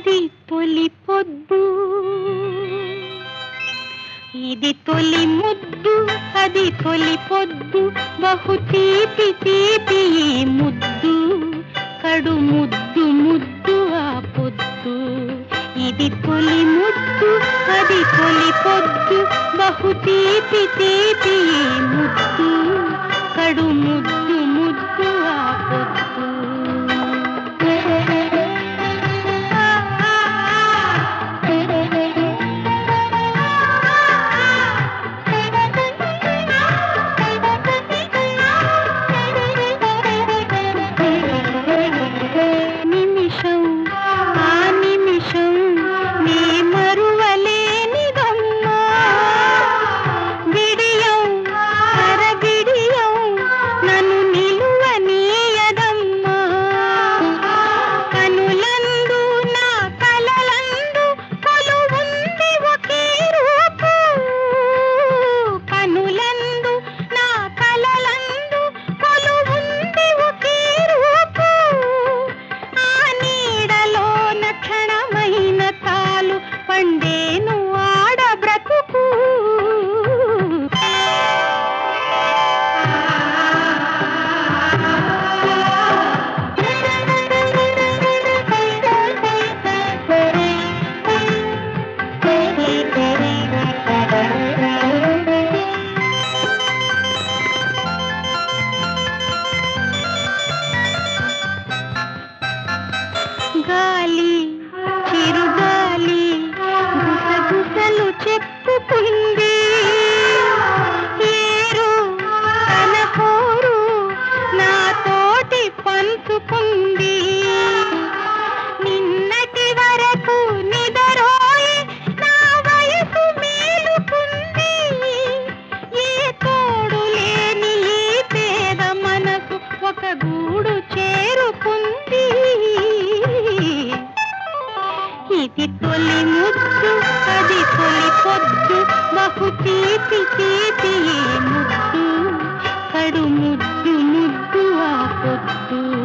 అది తొలి పొద్దు ఇది తొలి ముద్దు అది తొలి పొద్దు బహు తీపి తీపి ఈ ముద్దు కడు ముద్దు ముద్దు ఆ పొద్దు ఇది తొలి ముద్దు అది తొలి పొద్దు బహు తీపి తీపి ఈ ముద్దు కడు ముద్దు ముద్దు ఆ పొద్దు నిమిషం ఆ నిమిషం నీ మరువలేనిదమ్మా బిడియం అరబిడియం నన్ను నిలువనీయదమ్మా కనులందు నా కలలందు కొలువుంది ఒకే రూపు కనులందు నా కలలందు కొలువుంది ఒకే రూపు ఆ నీడలోన క్షణమైన తాలు పండేను ఆడ బ్రతుకు గాలి చిరుగాలి గుసగుసలు చెప్పుకుంది ఏరు తన కోరు నాతోటి పంచుకుంది నిన్నటి వరకు నిదరోయి నా వయసు మేలుకుంది ఏ తోడు లేని ఈ పేద మనసు ఒక గూడు చేరుకుంది ఇది తొలి ముద్దు అది తొలి పొద్దు బహు తీపి తీపి ఈ ముద్దు కడు ముద్దు ముద్దు ఆ పొద్దు